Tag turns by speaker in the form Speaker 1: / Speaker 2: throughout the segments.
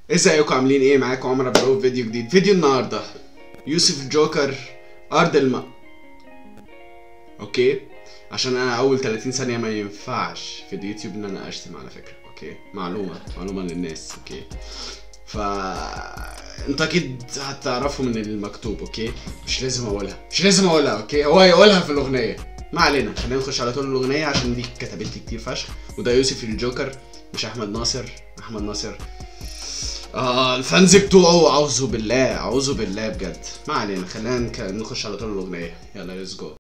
Speaker 1: ازيكم عاملين ايه معاكم عمر عبد الرؤوف فيديو جديد فيديو النهارده يوسف جوكر ارض الم اوكي عشان انا اول 30 ثانيه ما ينفعش في اليوتيوب ان انا اشتم على فكره اوكي معلومه معلومه للناس اوكي ف انت اكيد هتعرفوا من المكتوب اوكي مش لازم اقولها مش لازم اقولها اوكي هو هيقولها في الاغنيه ما علينا خلينا نخش على طول الاغنيه عشان دي كتبت لي كتير فشخ وده يوسف الجوكر مش احمد ناصر احمد ناصر اه الفانز بتوعه اعوذ بالله اعوذ بالله بجد ما علينا خلينا نك- نخش على طول الاغنيه يلا ليتس جو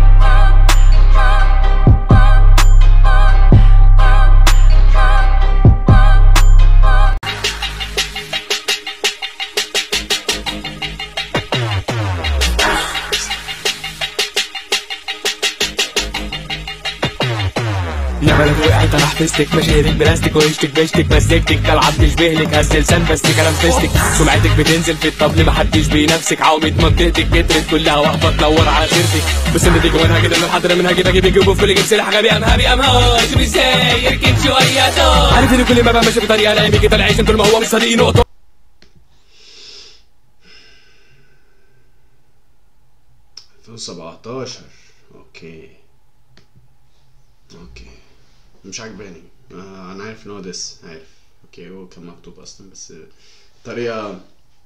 Speaker 2: يا بلد وقعت انا حفظتك مشاهدك بلاستيك وعيشتك بعيشتك مسكتك كالعب تشبهلك هز لسان بس كلام فيستك سمعتك بتنزل في الطبل محدش بينافسك عومة منطقتك كترت كلها واقفة تدور على سيرتك بس اللي تيجي منها كده من الحضرة منها جيبها جيبي جيبه في جيب سلاح غبي امها بأمها شوف ازاي يركن شوية دور عارف ان كل ما بقى ماشي بطريقة الاقي كده العيش طول ما هو مش طريق نقطة
Speaker 1: 2017 اوكي اوكي مش عجباني آه انا عارف ان هو ديس عارف اوكي هو كان مكتوب اصلا بس طريقه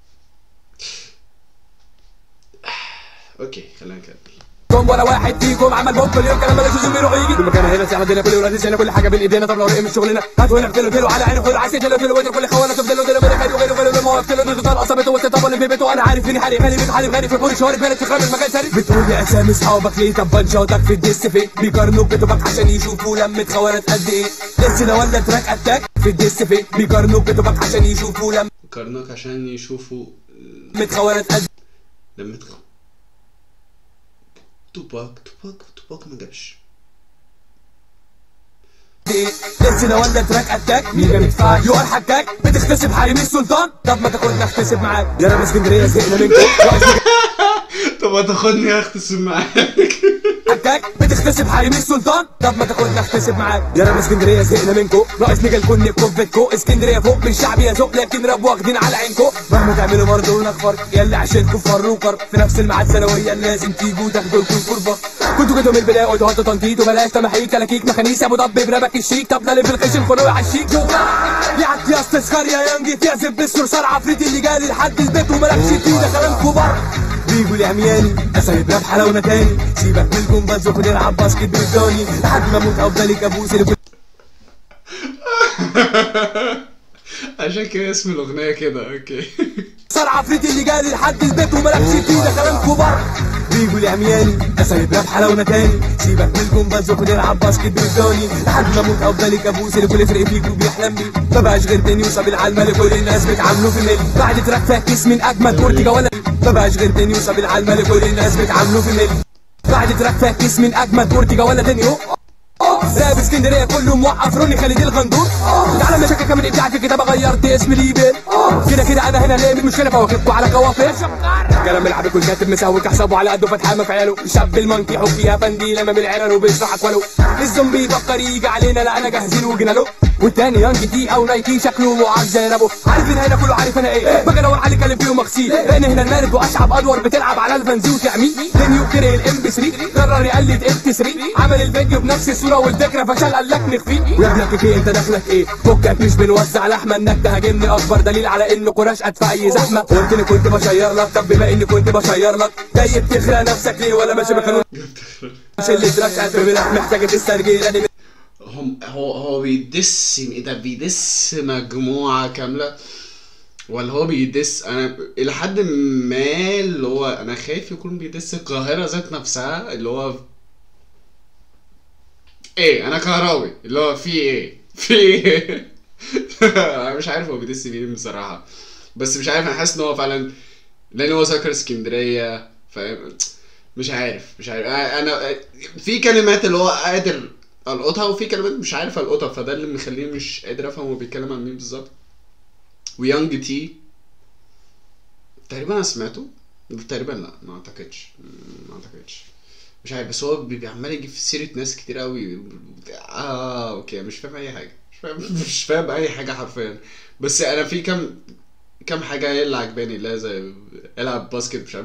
Speaker 1: اوكي خلينا نكمل
Speaker 2: كم ولا واحد فيكم عمل بوب كل يوم كلام مالوش لازم يروح يجي كل مكان هنا ساعه الدنيا كل ولاد هنا كل حاجه بين ايدينا طب لو رقم من شغلنا هاتوا هنا اقتلوا اقتلوا على عينه كله عايز تقتلوا اقتلوا وتر كل خونه تفضلوا تقتلوا غير غير غير غير ما هو اقتلوا ضد طلع اصابته وسط طب اللي في بيته انا عارف اني حالي غالي بيت حالي غالي في حوري شهور بلد في خراب المكان ساري بتقول لي اسامي اصحابك ليه طب بنشاطك في الدس فين بيقارنوا بكتبك عشان يشوفوا لمة خوانات قد ايه دس ده ولا تراك اتاك في الدس فين بيقارنوا بكتبك عشان يشوفوا لمة
Speaker 1: كارنوك عشان يشوفوا
Speaker 2: خوانات قد
Speaker 1: لما تخ... توباك توباك توباك ما جابش
Speaker 2: ايه دس ده ولا تراك اتاك مين جاب يدفعك يقال حكاك بتغتصب حريم السلطان طب ما تاخدنا اغتصب معاك يا رب اسكندريه زهقنا منكم ناقص
Speaker 1: طب ما تاخدني اغتصب معاك
Speaker 2: حكاك بتغتصب حريم السلطان طب ما تاخدنا اغتصب معاك يا رب اسكندريه زهقنا منكم ناقص نجا الكل كفتكو اسكندريه فوق من شعب يا ذوق لكن رب واخدين على عينكو مهما تعملوا برضه نكفر يلا عشانكم فر وقر في نفس الميعاد سنويا لازم تيجوا تاخدوا لكم كربه كنتوا كنتوا من البدايه قلتوا هاتوا تنطيط وبلاش تماحيك كلاكيك مخانيس ابو ضب برابك الشيك طب نالف الخشن خلوي على الشيك يعد يا استسخر يا يانجي تعزف بالصرصار عفريت اللي جالي لحد البيت وملكش فيه ده كلام كبار بيجوا العمياني اسايب راب حلاونا تاني سيبك من الجمباز وخد العب باسكت بالدوني لحد ما اموت افضل كابوس اللي كنت
Speaker 1: عشان كده اسم الاغنيه كده اوكي
Speaker 2: صار عفريت اللي جالي لحد البيت وملكش فيه ده كلام كبار بيجوا العمياني اسايب راب حلاونا تاني سيبك من الجمباز وخد العب باسكت بالدوني لحد ما اموت افضل كابوس اللي كل فرق فيك وبيحلم بيه ما بقاش غير تاني يوصل العلمة لكل الناس بتعامله في الملي بعد تراك فاكس من اجمد اورتيجا ولا ما بقاش غير تاني يوصل العلمة لكل الناس بتعامله في الملي بعد تراك فاكس من اجمد اورتيجا ولا تاني يوم راب اسكندريه كله موقف روني خالد الغندور تعالى مشاكل كمان ابداع في الكتابه غيرت اسم ليبل كده كده انا هنا ليه المشكله فواكبكوا على كوافير كلام العب كل كاتب مساوي حسابه على قده فتحامه في عياله الشاب المنكي حب يا فندي لما بالعرر وبيشرح اكواله الزومبي يفكر يجي علينا لا انا جاهزين وجينا له والتاني يانج تي او نايكي شكله معاك زي رابو عارف ان هنا كله عارف انا ايه بقى ادور على كلام فيه مغسيل لان هنا المارد واشعب ادور بتلعب على الفنزي وتعمي دنيو كره الام بي 3 قرر يقلد ام تي 3 عمل الفيديو بنفس الصوره والفكره فشل قال لك نخفيه ويا ابنك ايه انت دخلك ايه فكك مش بنوزع لحمه انك تهاجمني اكبر دليل على ان قراش ادفع اي زحمه قلت لي كنت بشير لك طب بما اني كنت بشير لك جاي بتخلق نفسك ليه ولا ماشي بقانون مش اللي ترك قلب محتاجه تسترجل انا
Speaker 1: هم هو هو بيدس ايه ده بيدس مجموعة كاملة ولا هو بيدس انا الى حد ما اللي هو انا خايف يكون بيدس القاهرة ذات نفسها اللي هو ايه انا كهراوي اللي هو في ايه في ايه انا مش عارف هو بيدس مين بصراحة بس مش عارف انا حاسس ان هو فعلا لان هو ذكر اسكندرية فاهم مش عارف مش عارف انا في كلمات اللي هو قادر القطها وفي كلمات مش عارف القطها فده اللي مخليني مش قادر افهم هو بيتكلم عن مين بالظبط ويانج تي تقريبا انا سمعته تقريبا لا ما اعتقدش ما اعتقدش مش عارف بس هو بيبقى عمال يجيب في سيره ناس كتير قوي اه اوكي مش فاهم اي حاجه مش فاهم مش فاهم اي حاجه حرفيا بس انا في كام كام حاجه هي اللي عجباني اللي هي زي العب باسكت مش عارف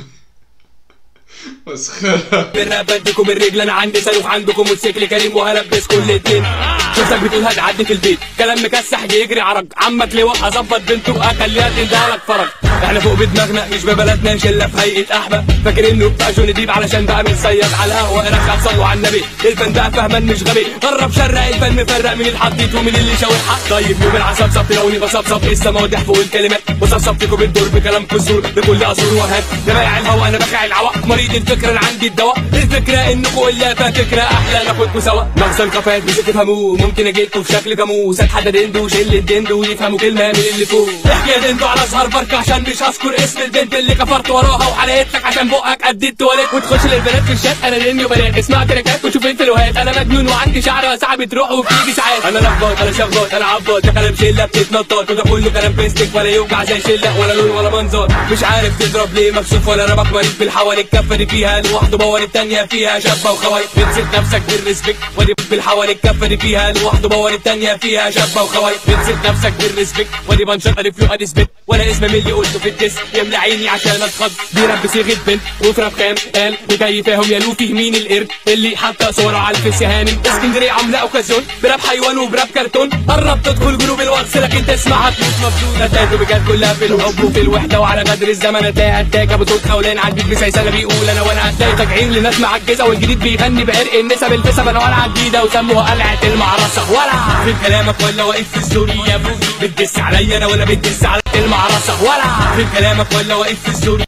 Speaker 1: مسخره
Speaker 2: بالراب بديكم الرجل انا عندي صاروخ عندكم موتوسيكل كريم وهلبس كل اتنين شفتك بتقول هتعدي في البيت كلام مكسح جه يجري عرج عمك لواء اظبط بنته واخليها تندهلك لك فرج احنا فوق بدماغنا مش ببلدنا شله في هيئه احمى فاكر انه بتاع جوني ديب علشان بقى متصيد على القهوه رجع صلوا على النبي الفن بقى فهمان مش غبي قرب شرق الفن مفرق من الحطيت ومن اللي شاور حق طيب يوم العصب صبت لوني بصبصب السما وضح فوق الكلمات وصبصبتكم بالدور بكلام كسور بكل اصول وهات ده بايع الهوا انا بخع العوق مريض الفكره انا عندي الدواء الفكره انكم الا فكره احلى ناخدكم سوا مغسل كفايات مش تفهموه ممكن اجيلكم في شكل جاموس اتحدى دندو شله دندو يفهموا كلمه من اللي فوق احكي يا دندو على اشهر بركه عشان مش هذكر اسم البنت اللي كفرت وراها وحلقت لك عشان بقك قد التواليت وتخش للبنات في الشات انا دنيا بنات اسمع تراكات وشوف الفلوهات انا مجنون وعندي شعر ساعه بتروح وبتيجي ساعات انا لخبط انا شخبط انا عبط ده كلام شله بتتنطط وده كله كلام بيستك ولا يوجع زي شله ولا لون ولا منظر مش عارف تضرب ليه مكسوف ولا ربك مريض بالحوال الكفه دي فيها لوحده بور التانيه فيها شابه وخوايط بتسيب نفسك بالريسبكت ودي بالحوال الكفه دي فيها لوحده بور التانيه فيها شابه وخوايط بتسيب نفسك بالريسبكت ودي بنشر الف يو اثبت ولا اسم من اللي قلته في الدس يملى عيني عشان اتخض بيرب بصيغه بنت وفي راب خام قال بكيفاهم يلو فيه مين القرد اللي حط صوره على الفيس هانم اسكندريه عامله اوكازيون براب حيوان وبراب كرتون قرب تدخل جروب الواتس لكن تسمع هتموت مبدون اتاته بجد كلها في الحب وفي الوحده وعلى قدر الزمن اتاها اتاك ابو صوت خولان عديت بسيسله بيقول انا وانا هتلاقي تجعين لناس معجزه والجديد بيغني بعرق النسب الفسب انا ولا جديده وسموها قلعه المعرصه ولا في كلامك ولا واقف في الزوري يا بوجي بتدس عليا انا ولا بتدس على المعرصه ولا في كلامك ولا واقف في الزوري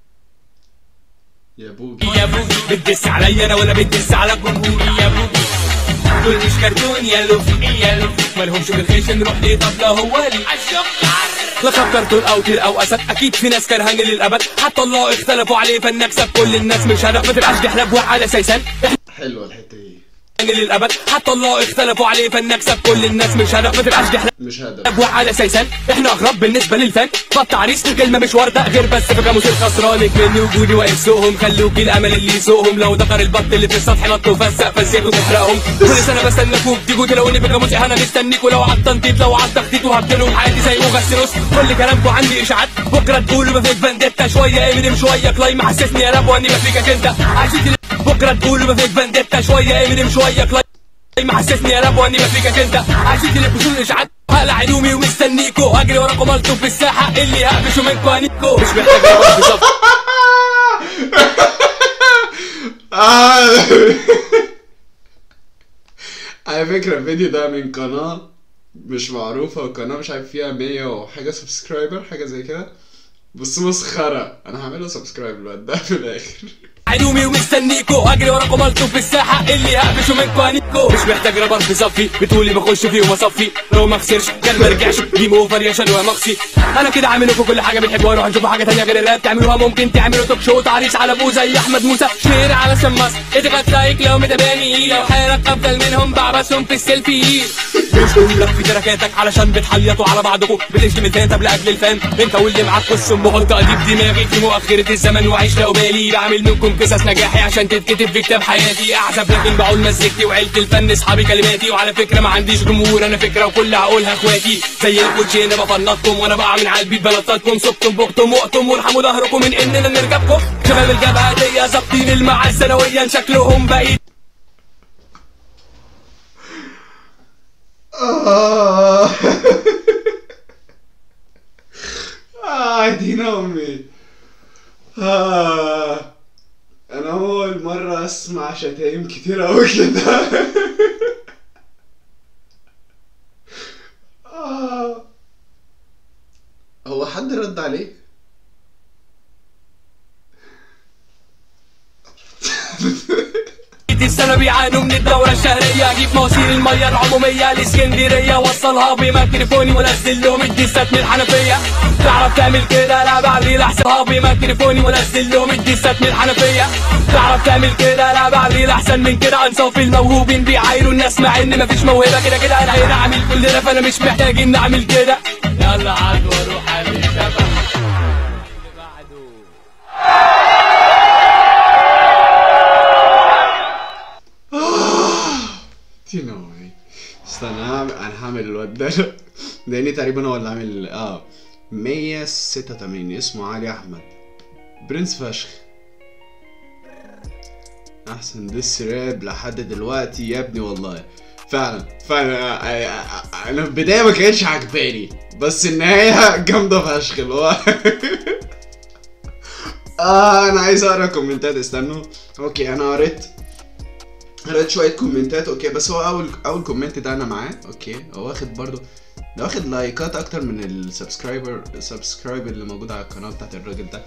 Speaker 1: يا بوجي
Speaker 2: يا بوجي بتدس عليا انا ولا بتدس على الجمهور يا بوجي دول مش كرتون يا لوفي يا لوفي مالهمش بالخيش نروح ليه طب لا هو لي لقب كرتون او طير او اسد اكيد في ناس كرهاني للابد حتى الله اختلفوا عليه فنكسب كل الناس مش هدف ما تبقاش دحلب على سيسان
Speaker 1: حلوه الحته دي
Speaker 2: للابد حتى الله اختلفوا عليه فنكسب كل الناس مش هدف ما تبقاش دحلب
Speaker 1: مش هدف
Speaker 2: ابوع على سيسان احنا اغرب بالنسبه للفن بط عريس كلمه مش ورده غير بس في قاموس الخسرانك من وجودي واقف سوقهم خلوكي الامل اللي يسوقهم لو دقر البط اللي في السطح نطوا فسق فسيتوا تحرقهم كل سنه بستناكوا بتيجوا تلاقوني في قاموسي انا مستنيكوا لو على التنطيط لو على التخطيط وهبدلهم حياتي زي مغسلوس كل كلامكوا عندي اشاعات بكره تقولوا ما فيك فانديتا شويه امينيم شويه كلاي محسسني يا راب واني ما فيك انت عايزين تل- بكره تقولوا ما فيك فانديتا شويه امينيم شويه كلاي محسسني يا راب واني ما فيك انت عايزين تلبسوا الاشاعات هقلع هدومي ومستنيكوا اجري وراكم ملطو في الساحه اللي هقفشوا منكوا هنيكوا مش محتاج أروح بصف
Speaker 1: آه. على فكرة الفيديو ده من قناة مش معروفة وقناة مش عارف فيها 100 وحاجة سبسكرايبر حاجة زي كده بس مسخرة أنا هعمله سبسكرايب الواد ده في الآخر
Speaker 2: هدومي ومستنيكوا اجري وراكم ملطو في الساحه اللي هقفشوا منكوا هنيكوا مش محتاج رابر في صفي بتقولي بخش فيه ومصفي لو ما خسرش كان ما رجعش جيم اوفر يا شنو يا مخسي انا كده عامل لكم كل حاجه بتحبوها نروح نشوف حاجه تانية غير الراب تعملوها ممكن تعملوا توك شو تعريس على ابوه زي احمد موسى شير على شماس اتغط لايك لو متابعني لو حالك افضل منهم بعبسهم في السيلفي مش كلك في تراكاتك علشان بتحيطوا على بعضكم بتشتم الفان طب لاجل الفان انت واللي معاك قص بحط اديب دماغي في مؤخره الزمن وعيش لا بالي بعمل منكم قصص نجاحي عشان تتكتب في كتاب حياتي اعزف لكن بقول مزيكتي وعيله الفن اصحابي كلماتي وعلى فكره ما عنديش جمهور انا فكره وكل هقولها اخواتي زي الكوتشينه بفنطكم وانا بقع من على البيت بلطتكم سبتم بختم وقتم وارحموا ظهركم من اننا نركبكم شباب الجبهه دي ظابطين المعاد سنويا شكلهم بعيد
Speaker 1: آه آه دينا أمي آه أنا أول مرة أسمع شتايم كتير أوي كده آه هو حد رد عليه؟
Speaker 2: السنة بيعانوا من الدورة الشهرية اجيب مواسير المية العمومية الاسكندرية وصلها بميكروفوني ونزل لهم الديسات من الحنفية تعرف تعمل كده لا بعمل احسن بميكروفوني ونزل لهم الديسات من الحنفية تعرف تعمل كده لا بعمل احسن من كده انصاف الموهوبين بيعايروا الناس مع ان مفيش موهبة كده كده انا هنا اعمل كل ده فانا مش محتاج ان اعمل كده يلا عاد واروح اعمل شبح
Speaker 1: دينا أمي استنى هعمل- أنا هعمل الواد ده لأني تقريبا هو اللي عامل آه 186 اسمه علي احمد برنس فشخ احسن ديس راب لحد دلوقتي يا ابني والله فعلا فعلا انا في البدايه ما كانتش عجباني بس النهايه جامده فشخ اللي هو اه انا عايز اقرا كومنتات استنوا اوكي انا قريت قريت شويه كومنتات اوكي بس هو اول اول كومنت ده انا معاه اوكي هو واخد برضو ده واخد لايكات اكتر من السبسكرايبر السبسكرايب اللي موجود على القناه بتاعت الراجل ده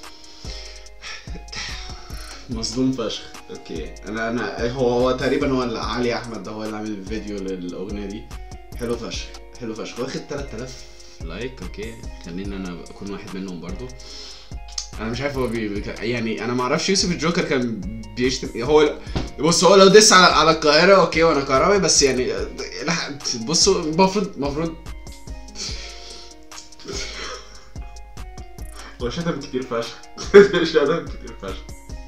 Speaker 1: مصدوم فشخ اوكي انا انا هو هو تقريبا هو اللي- علي احمد ده هو اللي عامل الفيديو للاغنيه دي حلو فشخ حلو فشخ واخد 3000 لايك اوكي خليني انا اكون واحد منهم برضو انا مش عارف هو بي... بي- يعني انا ما اعرفش يوسف الجوكر كان بيشتم هو بص هو لو دس على على القاهره اوكي وانا كهراوي بس يعني لح- بصوا المفروض المفروض هو شتم كتير فشخ شتم كتير فشخ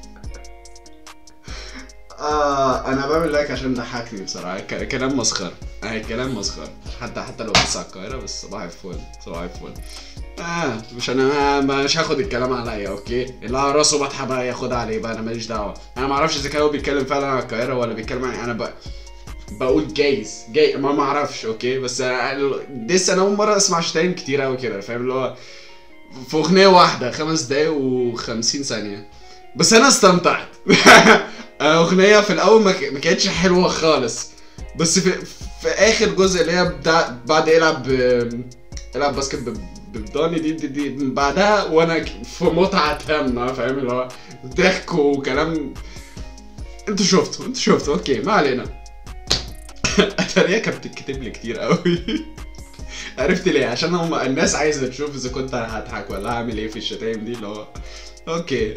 Speaker 1: آه انا بعمل لايك عشان ضحكني بصراحه ك- كلام مسخره آه كلام مسخره حتى حتى لو بس على القاهره بس صباح الفل صباح الفل اه مش انا مش هاخد الكلام عليا اوكي اللي على راسه بطحه بقى ياخدها عليه بقى انا ماليش دعوه انا ما اعرفش اذا كان هو بيتكلم فعلا على القاهره ولا بيتكلم عن انا بقى بقول جايز جاي ما ما اعرفش اوكي بس أنا- لسه انا اول مره اسمع شتايم كتير قوي كده فاهم اللي هو في اغنيه واحده خمس دقايق و50 ثانيه بس انا استمتعت اغنيه في الاول ما ك- ما كانتش حلوه خالص بس في في اخر جزء اللي هي بتاع بعد يلعب ب- يلعب باسكت ب- ببداني دي, دي, دي من بعدها وانا ك- في متعه تامه فاهم اللي هو ضحك وكلام انتوا شفتوا انتوا شفتوا اوكي ما علينا اتاريها كانت بتتكتب لي كتير قوي عرفت ليه عشان هم الناس عايزه تشوف اذا كنت انا هضحك ولا هعمل ايه في الشتايم دي اللي هو اوكي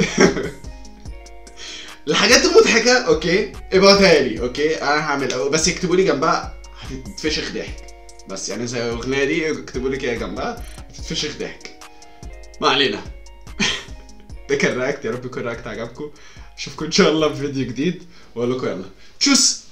Speaker 1: الحاجات المضحكه اوكي ابعتها لي اوكي انا هعمل أو بس يكتبوا لي جنبها هتتفشخ ضحك بس يعني زي الاغنيه دي اكتبوا لي كده جنبها هتتفشخ ضحك ما علينا ده كان رياكت يا رب يكون رياكت عجبكم اشوفكم ان شاء الله في فيديو جديد واقول لكم يلا تشوس